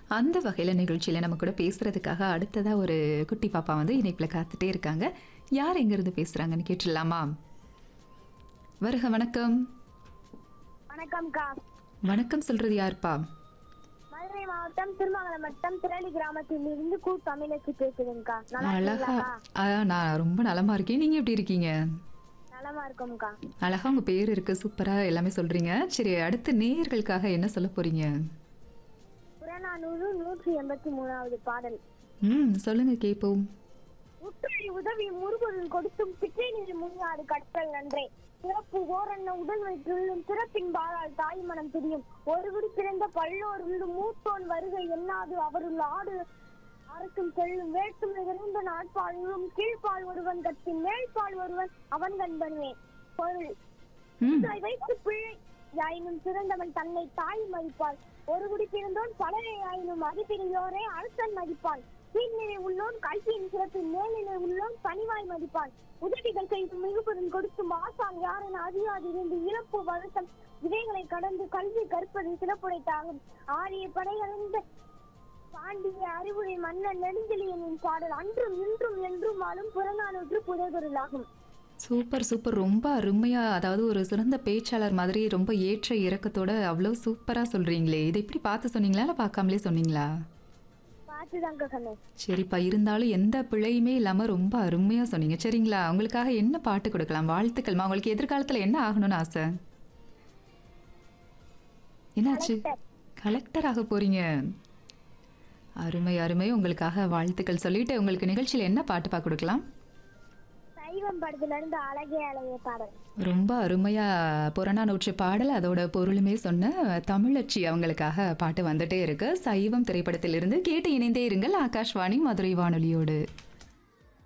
அந்த வகையில் நிகழ்ச்சியில் நம்ம கூட பேசுறதுக்காக அடுத்ததாக ஒரு குட்டி பாப்பா வந்து இணைப்பில் காத்துட்டே இருக்காங்க யார் எங்கேருந்து பேசுகிறாங்கன்னு கேட்டுடலாமா வருக வணக்கம் வணக்கம்க்கா வணக்கம் சொல்கிறது யாருப்பா மதுரை மாவட்டம் திருமங்கலம் வட்டம் திரளி கிராமத்தில் இருந்து கூ தமிழச்சி பேசுதுங்கக்கா நல்லா அழகா இருக்கீங்களாக்கா ஆ, நான் ரொம்ப நலமா இருக்கேன் நீங்கள் எப்படி இருக்கீங்க நலமா இருக்கோம்க்கா அழகா உங்கள் பேர் இருக்கு சூப்பராக எல்லாமே சொல்கிறீங்க சரி அடுத்து நேயர்களுக்காக என்ன சொல்ல போகிறீங்க புறநானூறு நூற்றி எண்பத்தி மூணாவது பாடல் ம் சொல்லுங்கள் கேட்போம் உற்றொழி உதவி முருகன் கொடுத்தும் பிச்சை நின்று முன்னாடு கற்றல் நன்றே சிறப்பு ஓரன்ன உடல் வைத்துள்ளும் சிறப்பின் பாலால் தாய் மனம் பிரியும் ஒரு குடி பிறந்த பல்லோர் உண்டு மூத்தோன் வருகை எண்ணாது அவருள் ஆடு அரசும் செல்லும் வேட்டும் நிறைந்த நாட்பாலும் கீழ்ப்பால் ஒருவன் கற்பின் மேல்பால் ஒருவன் அவன் கண்பனுவேன் பொருள் ம் இதை வைத்து பிள்ளை யாயினும் சிறந்தவன் தன்னை தாய் மதிப்பாள் ஒரு குடி பிறந்தோன் பலரை ஆயினும் மதிப்பிரியோரே அரசன் மதிப்பான் கீழ்நிலை உள்ளோன் கல்வியின் சிறப்பில் மேல்நிலை உள்ளோன் பணிவாய் மதிப்பான் உதவிகள் செய்து மிகுபெரும் கொடுத்தும் ஆசான் யாரென அறியாதிருந்து இழப்பு வருத்தம் இவைகளை கடந்து கல்வி கற்பது சிறப்புடைத்தாகும் ஆரிய படையறிந்த பாண்டிய அறிவுரை மன்னன் நெடுஞ்செழியனின் பாடல் அன்றும் இன்றும் என்றும் ஆளும் புறநானூற்று புதைகுரலாகும் சூப்பர் சூப்பர் ரொம்ப அருமையா அதாவது ஒரு சிறந்த பேச்சாளர் மாதிரி ரொம்ப ஏற்ற இறக்கத்தோட அவ்வளோ சூப்பரா சொல்றீங்களே இதை இப்படி பார்த்து சொன்னீங்களா இல்லை பார்க்காமலே சொன்னீங்களா பார்த்துதாங்க சொன்னேன் சரிப்பா இருந்தாலும் எந்த பிழையுமே இல்லாமல் ரொம்ப அருமையா சொன்னீங்க சரிங்களா உங்களுக்காக என்ன பாட்டு கொடுக்கலாம் வாழ்த்துக்கள்மா உங்களுக்கு எதிர்காலத்தில் என்ன ஆகணும்னு ஆசை என்னாச்சு கலெக்டர் ஆக போறீங்க அருமை அருமை உங்களுக்காக வாழ்த்துக்கள் சொல்லிட்டு உங்களுக்கு நிகழ்ச்சியில் என்ன பாட்டுப்பா கொடுக்கலாம் சைவம் படத்துல இருந்து அழகே அழகிய பாடல் ரொம்ப அருமையா புறநானூற்று பாடல் அதோட பொருளுமே சொன்ன தமிழச்சி அவங்களுக்காக பாட்டு வந்துட்டே இருக்கு சைவம் திரைப்படத்திலிருந்து கேட்டு இணைந்தே இருங்கள் ஆகாஷ்வாணி மதுரை வானொலியோடு